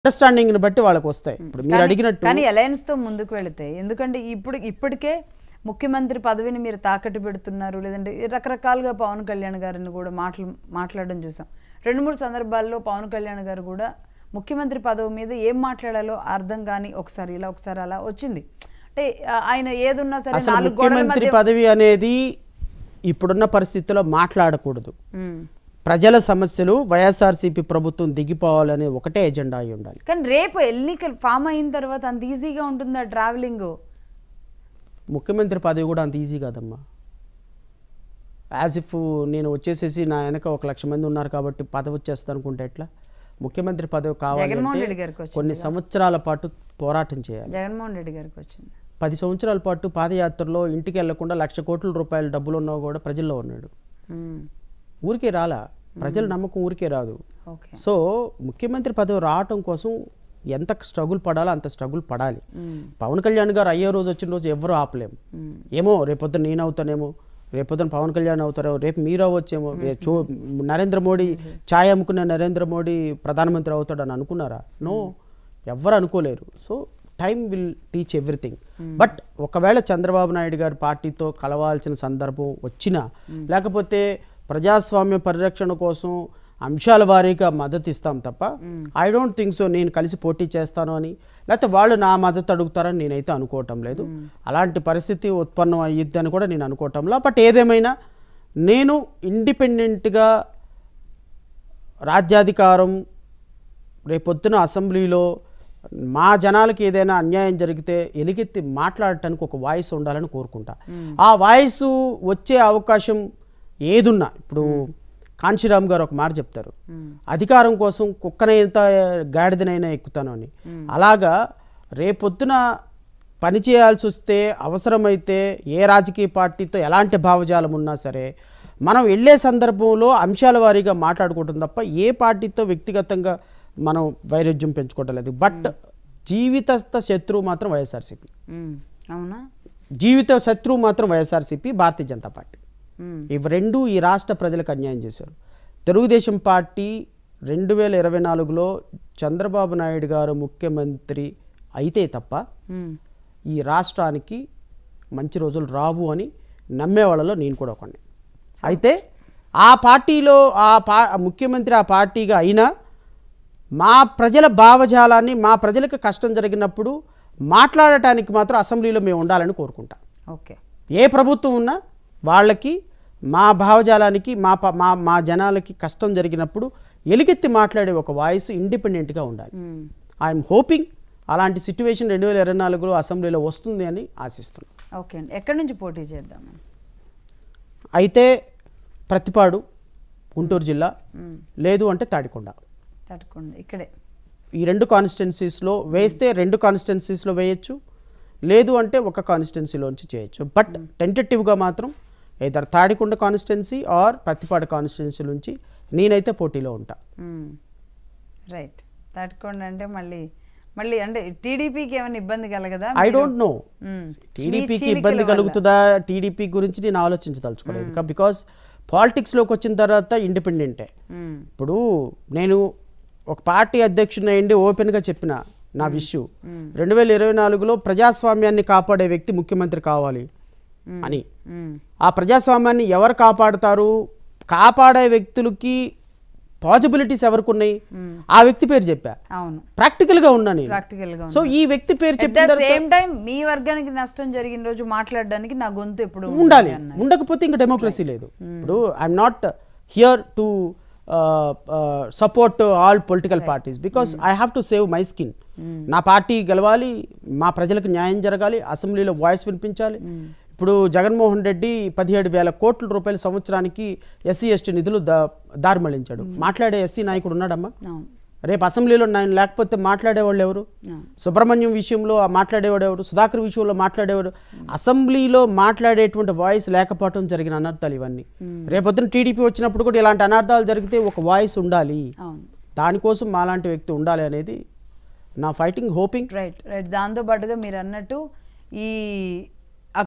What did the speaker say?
అండర్స్టాండింగ్ని బట్టి వాళ్ళకి వస్తాయి ఇప్పుడు మీరు కానీ- అడిగినట్టు కానీ అలయన్స్ తో ముందుకు వెళితే ఎందుకంటే ఇప్పుడు ఇప్పటికే ముఖ్యమంత్రి పదవిని మీరు తాకట్టు పెడుతున్నారు లేదంటే రకరకాలుగా పవన్ కళ్యాణ్ గారిని కూడా మాటలు మాట్లాడడం చూసాం రెండు మూడు సందర్భాల్లో పవన్ కళ్యాణ్ గారు కూడా ముఖ్యమంత్రి పదవి మీద ఏం మాట్లాడాలో అర్థం కాని ఒకసారి ఇలా ఒకసారి అలా వచ్చింది అంటే ఆ, ఆయన ఏదున్నా సరే అసలు నాలుగు గోడల ముఖ్యమంత్రి మధ్య పదవి అనేది ఇప్పుడున్న పరిస్థితుల్లో మాట్లాడకూడదు ఉమ్. ప్రజల సమస్యలు వైఎస్ఆర్సీపీ ప్రభుత్వం దిగిపోవాలనే ఒకటే ఎజెండా అయి ఉండాలి కానీ రేపు ఎన్నికలు ఫామ్ అయిన తర్వాత అంత ఈజీగా ఉంటుందా ట్రావెలింగ్ ముఖ్యమంత్రి పదవి కూడా అంత ఈజీ కాదమ్మా యాజ్ ఇఫ్ నేను వచ్చేసేసి నా వెనక ఒక లక్ష మంది ఉన్నారు కాబట్టి పదవి వచ్చేస్తాను అనుకుంటే ఎట్లా ముఖ్యమంత్రి పదవి జగన్మోహన్ రెడ్డి కావాలంటే గారికి వచ్చింది కొన్ని సంవత్సరాల పాటు పోరాటం చేయాలి జగన్మోహన్ రెడ్డి గారికి వచ్చింది పది సంవత్సరాల పాటు పాదయాత్రలో ఇంటికి వెళ్లకుండా లక్ష కోట్ల రూపాయల డబ్బులు ఉన్నా కూడా ప్రజల్లో ఉన్నాడు ఉమ్. ఊరికే రాలా ప్రజల నమ్మకం ఊరికే రాదు ఓకే సో ముఖ్యమంత్రి పదవి రావటం కోసం ఎంత స్ట్రగుల్ పడాలో అంత స్ట్రగుల్ పడాలి ఉమ్. పవన్ కళ్యాణ్ గారు అయ్యే రోజు వచ్చిన రోజు ఎవరు ఆపలేము ఉమ్. ఏమో రేపొద్దున నేను అవుతానేమో రేపొద్దున పవన్ కళ్యాణ్ అవుతారో రేపు మీరు అవ్వచ్చేమో ఏ చూ నరేంద్ర మోడీ ఛాయ్ అమ్ముకునే నరేంద్ర మోడీ ప్రధానమంత్రి అవుతాడని అనుకున్నారా నో ఎవ్వరు అనుకోలేరు so time will teach everything but ఒకవేళ చంద్రబాబు నాయుడు గారి పార్టీతో కలవాల్సిన సందర్భం వచ్చినా లేకపోతే ప్రజాస్వామ్య పరిరక్షణ కోసం అంశాల వారీగా మద్దతు ఇస్తాం తప్ప ఐ డోంట్ థింక్ సో నేను కలిసి పోటీ చేస్తాను అని లేకపోతే వాళ్ళు నా మద్దతు అడుగుతారని నేనైతే అనుకోవటం లేదు అలాంటి పరిస్థితి ఉత్పన్నం అయ్యిద్ది అని కూడా నేను అనుకోవటంలా బట్ ఏదేమైనా నేను ఇండిపెండెంట్గా రాజ్యాధికారం రేపొద్దున అసెంబ్లీలో మా జనాలకి ఏదైనా అన్యాయం జరిగితే ఎలుగెత్తి మాట్లాడటానికి ఒక వాయిస్ ఉండాలని కోరుకుంటా ఆ వాయిస్ వచ్చే అవకాశం ఏదున్నా ఇప్పుడు కాంశీరామ్ గారు ఒక మాట చెప్తారు అధికారం కోసం కుక్కనైనా గాడిదనైనా ఎక్కుతాను అని అలాగా రేపొద్దున పని చేయాల్సి వస్తే అవసరమైతే ఏ రాజకీయ పార్టీతో ఎలాంటి భావజాలం ఉన్నా సరే మనం వెళ్ళే సందర్భంలో అంశాల వారీగా మాట్లాడుకుంటాం తప్ప ఏ పార్టీతో వ్యక్తిగతంగా మనం వైరుధ్యం పెంచుకోవటం లేదు బట్ జీవితస్థ శత్రువు మాత్రం వైఎస్ఆర్సీపీ ఉమ్. అవునా జీవిత శత్రువు మాత్రం వైఎస్ఆర్సీపీ భారతీయ జనతా పార్టీ ఉమ్. ఇవి రెండు ఈ రాష్ట్ర ప్రజలకు అన్యాయం చేశారు తెలుగుదేశం పార్టీ రెండు వేల ఇరవై నాలుగులో చంద్రబాబు నాయుడు గారు ముఖ్యమంత్రి అయితే తప్ప ఉమ్. ఈ రాష్ట్రానికి మంచి రోజులు రావు అని నమ్మే వాళ్ళలో నేను కూడా ఒకడిని అయితే ఆ పార్టీలో ఆ పా ముఖ్యమంత్రి ఆ పార్టీగా అయినా మా ప్రజల భావజాలాన్ని మా ప్రజలకు కష్టం జరిగినప్పుడు మాట్లాడటానికి మాత్రం అసెంబ్లీలో మేము ఉండాలని కోరుకుంటాం ఓకే ఏ ప్రభుత్వం ఉన్నా వాళ్ళకి మా భావజాలానికి మా ప- మా మా జనాలకి కష్టం జరిగినప్పుడు ఎలుగెత్తి మాట్లాడే ఒక వాయిస్ ఇండిపెండెంట్గా ఉండాలి ఉమ్. ఐఎమ్ హోపింగ్ అలాంటి సిచ్యువేషన్ రెండు వేల ఇరవై నాలుగులో అసెంబ్లీలో వస్తుంది అని ఆశిస్తున్నాను ఓకే అండి ఎక్కడి నుంచి పోటీ చేద్దాం అయితే ప్రతిపాడు గుంటూరు జిల్లా ఉమ్. లేదు అంటే తాడికొండ తట్టుకోండి ఇక్కడే ఈ రెండు కాన్స్టిట్యున్సీస్లో వేస్తే రెండు కాన్స్టిట్యున్సీస్లో వేయచ్చు లేదు అంటే ఒక కాన్స్టిట్యున్సీలోంచి చేయొచ్చు బట్ టెంటేటివ్గా మాత్రం ఇద్దరు Tadikonda constituency or Prathipadu constituency నుంచి నేనైతే పోటీలో ఉంటా రైట్ తట్టుకోండి అంటే మళ్ళీ మళ్ళీ అంటే టీడీపీకి ఏమైనా ఇబ్బంది కలగదా ఐ డోంట్ నో మ్మ్. టీడీపీకి చీలికల ఇబ్బంది వల్ల. కలుగుతుందా టీడీపీ గురించి నేను ఆలోచించదలుచుకోలేదు బికాస్ పాలిటిక్స్లోకి వచ్చిన తర్వాత ఇండిపెండెంటే మ్మ్. ఇప్పుడు నేను ఒక పార్టీ అధ్యక్షుడిని అయ్యండి ఓపెన్గా చెప్పిన నా విషయం రెండు వేల ఇరవై నాలుగులో ప్రజాస్వామ్యాన్ని కాపాడే వ్యక్తి ముఖ్యమంత్రి కావాలి అని మ్మ్. ఆ ప్రజాస్వామ్యాన్ని ఎవరు కాపాడుతారు కాపాడే వ్యక్తులకి పాజిబిలిటీస్ ఎవరికి ఉన్నాయి ఆ వ్యక్తి పేరు చెప్పా అవును ప్రాక్టికల్గా ఉన్నా నేను ప్రాక్టికల్ గా సో ఈ వ్యక్తి పేరు ఎట్ చెప్పిన ద తర్వాత సేమ్ టైం మీ వర్గానికి నష్టం జరిగిన రోజు మాట్లాడడానికి నా గొంతు ఎప్పుడు ఉండాలి ఉండకపోతే ఇంకా డెమోక్రసీ లేదు ఇప్పుడు I'm not here to support all political parties because I have to save my skin నా పార్టీ గెలవాలి మా ప్రజలకు న్యాయం జరగాలి అసెంబ్లీలో వాయిస్ వినిపించాలి ఇప్పుడు జగన్మోహన్ రెడ్డి పదిహేడు వేల కోట్ల రూపాయల సంవత్సరానికి ఎస్సీ ఎస్టీ నిధులు దా దారి మళ్లించాడు మాట్లాడే ఎస్సీ నాయకుడు ఉన్నాడమ్మా అవును రేపు అసెంబ్లీలో నేను లేకపోతే మాట్లాడేవాళ్ళు ఎవరు అవును. సుబ్రహ్మణ్యం విషయంలో ఆ మాట్లాడేవాడు ఎవరు సుధాకర్ విషయంలో మాట్లాడేవాడు అసెంబ్లీలో మాట్లాడేటువంటి వాయిస్ లేకపోవడం జరిగిన అనర్థాలు ఇవన్నీ రేపొద్దున టీడీపీ వచ్చినప్పుడు కూడా ఇలాంటి అనర్థాలు జరిగితే ఒక వాయిస్ ఉండాలి అవును దానికోసం మాలాంటి వ్యక్తి ఉండాలి అనేది నా ఫైటింగ్ హోపింగ్ రైట్ రైట్ దాంతో పాటుగా మీరు అన్నట్టు ఈ